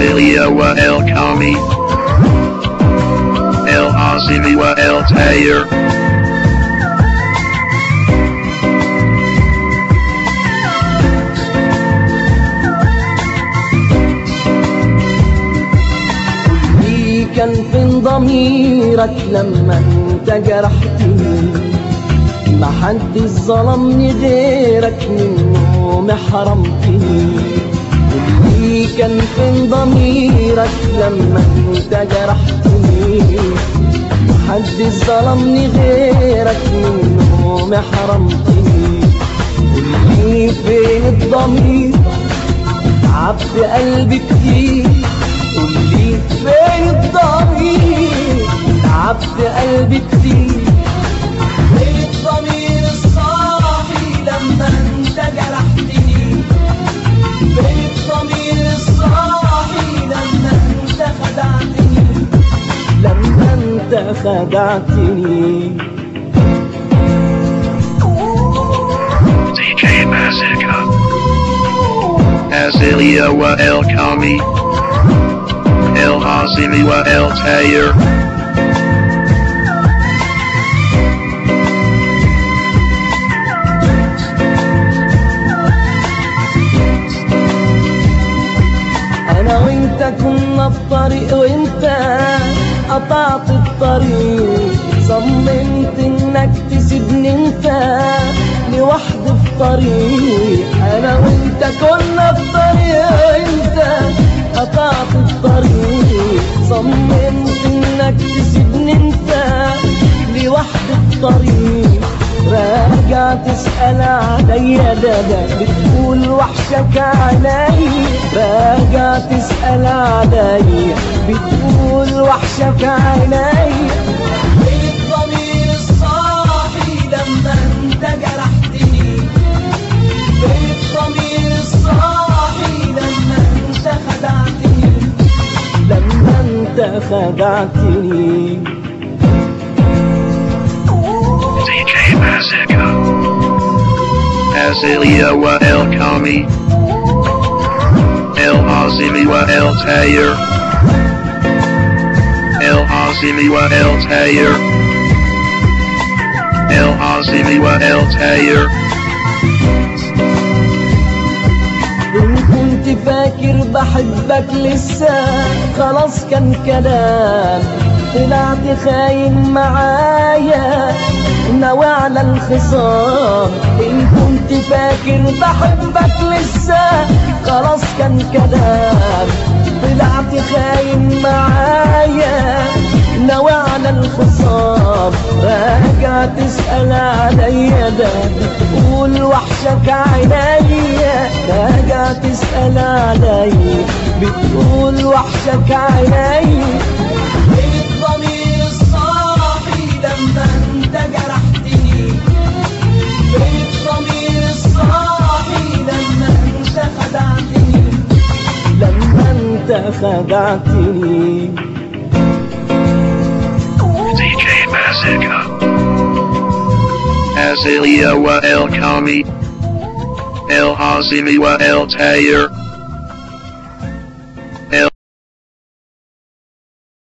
Azelia والكامي العاصمي والتاير لي كان فين ضميرك لما انت جرحتني ما حد ظلمني غيرك منه ما حرمتني لي كان فين ضميرك لما انت جرحتني ما حد ظلمني غيرك منه ما حرمتني قولي فين الضمير عبد قلبي كتير قولي فين الضمير عبد قلبي كتير فين الضمير الصاحي لما انت جرحتني فين الضمير الصاحي لما انت خدعتني لما انت خدعتني DJ Massacre Azelia والكامي العاصمي والتاير انا وانت كنا في طريق وانت قطعت الطريق صممت انك تسيبني انت لوحدي في طريق انا وانت كنا في طريق وانت قطعت الطريق صممت انك تسيبني انت لوحدي في طريق راجع تسأل عليا ده ده بتقول وحشك عليا راجع تسأل عليا بتقول وحشك عليا فين الضمير الصاحي لما انت جرحتني فين الضمير الصاحي لما انت خدعتني لما انت خدعتني DJ Massacre Azelia والكامي العاصمي والتاير العاصمي والتاير العاصمي والتاير إن كنت فاكر بحبك لسه خلاص كان كلام طلعت خاين معايا ناوي على الخصام إن كنت فاكر بحبك لسه خلاص كان كلام طلعت خاين معايا ناوي على الخصام راجع تسأل عليا ده بتقول وحشك عينيا راجع تسأل عليا بتقول وحشك عينيا فين الضمير الصاحي لما انت جرحتني فين الضمير الصاحي لما انت خدعتني لما انت خدعتني DJ Massacre Azelia والكامي العاصمي والتاير